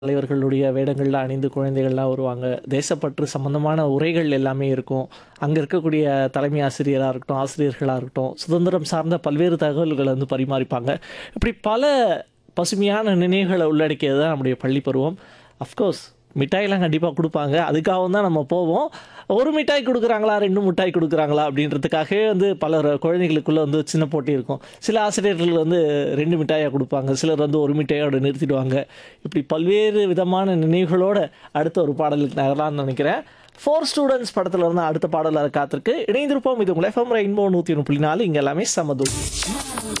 தலைவர்களுடைய வேடங்கள்லாம் அணிந்து குழந்தைகள்லாம் வருவாங்க. தேசப்பற்று சம்மந்தமான உரைகள் எல்லாமே இருக்கும். அங்க இருக்கக்கூடிய தலைமை ஆசிரியரா இருக்கட்டும், ஆசிரியர்களா இருக்கட்டும், சுதந்திரம் சார்ந்த பல்வேறு தகவல்கள வந்து பரிமாறிப்பாங்க. இப்படி பல பசுமையான நினைவுகள உள்ளடக்கியது தான் நம்முடைய பள்ளி பருவம். அஃப்கோர்ஸ் மிட்டாய்லாம் கண்டிப்பா குடுப்பாங்க. அதுக்காகவும் தான் நம்ம போவோம். ஒரு மிட்டாய் குடுக்குறாங்களா, 2 மிட்டாய் குடுக்குறாங்களா அப்படின்றதுக்காகவே வந்து பல ர குழந்தைகளுக்குள்ள வந்து சின்ன போட்டி இருக்கும். சில ஆசிரியர்கள் வந்து 2 மிட்டாயா குடுப்பாங்க. சிலர் வந்து 1 மிட்டாயோட நிறுத்திடுவாங்க. இப்படி பல்வேறு விதமான நினைவுகளோட அடுத்த ஒரு பாடலுக்கு நகரலாம்னு நினைக்கிறேன். 4 ஸ்டூடண்ட்ஸ் படத்துல இருந்து அடுத்த பாடல் வர காத்திருக்கு. இணைந்திருப்போம். இது உங்கள் எஃப்எம் ரெயின்போ 101.4 இங்க எல்லாமே சமதூள்.